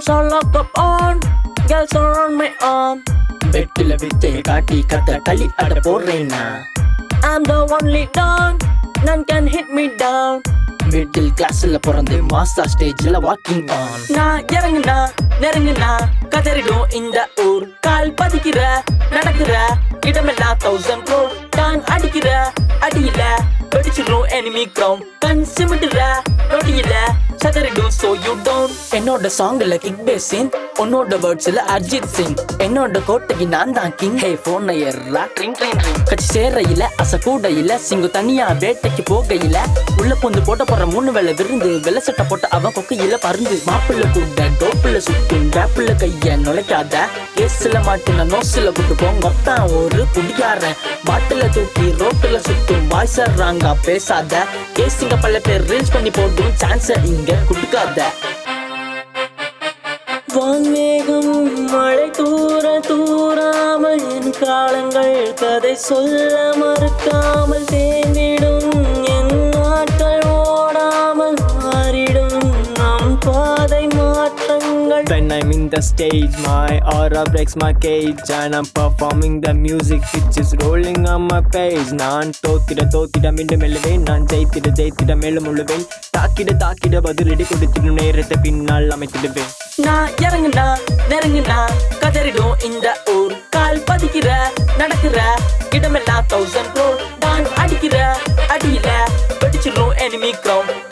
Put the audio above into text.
Doors are locked up on, girls are on my arm. வெட்டில வித்தைய காட்டி கத்த களி அட போடுறேன்னா I'm the only don, none can hit me down. Middle கிளாஸ்ல பிறந்து மாஸ்டர் ஸ்டேஜ்ல வாக்கிங் ஆன் நான் இறங்குனா நெருங்குனா கதறிடும் இந்த ஊர் கால் பதிக்கிற நடக்கிற இடமெல்லாம் தௌசண்ட் க்ரோ தான் அடிக்கிற அடியில வெடிச்சிடும் enemy crown கண் சிமிட்டுற நொடியில சதறிடும் so you don't என்னோட சாங்ல கிக் பேசின் உன்னோட வேர்ட்ஸ்ல அர்ஜித் சிங் என்னோட கோட்டைக்கு நான் தான் கிங் ஹே போன ஏறா ட்ரிங் ட்ரிங் ட்ரிங் கட்சி சேரையில அச கூடையில சிங்கு தனியா வேட்டைக்கு போகையில உள்ள பொந்து போட்ட போற மூணு வேலை விருந்து வெள்ளை சட்டை போட்ட அவன் கொக்கையில பருந்து மாப்பிள்ள கூட டோப்புல சுத்தும் டேப்புல கைய நுழைக்காத கேஸ்ல மாட்டின நோஸ்ல விட்டு போங்க மொத்தம் ஒரு குடிக்காரன் பாட்டில தூக்கி ரோட்டுல சுத்தும் வாய்ஸறாங்க பேசாத கேஸுங்க பல பேர் ரீல்ஸ் பண்ணி போடும் சான்ஸ இங்க கொடுக்காத வான்மேகம் மழை தூர தூராமல் என் காலங்கள் கதை சொல்ல மறுக்காமல் தேர்ந்திடும் என் நாட்கள் ஓடாமல் மாறிடும் நம் பாதை மாற்றங்கள் When I'm in the stage, my aura breaks my cage and I'm performing the music which is rolling on my page. நான் தோத்திட தோத்திட மீண்டும் எழுவேன் நான் ஜெயித்திட ஜெயித்திட மேலும் உழுவேன் தாக்கிட தாக்கிட பதிலடி கொடுத்திடும் நேரத்தை பின்னால் அமைத்திடுவேன் நான் இறங்குனா நெருங்குனா கதறிடும் இந்த ஊர் கால் பதிக்கிற நடக்கிற இடமெல்லாம் தௌசண்ட் க்ரோர் தான் அடிக்கிற அடியில வெடிச்சிடும் enemy crown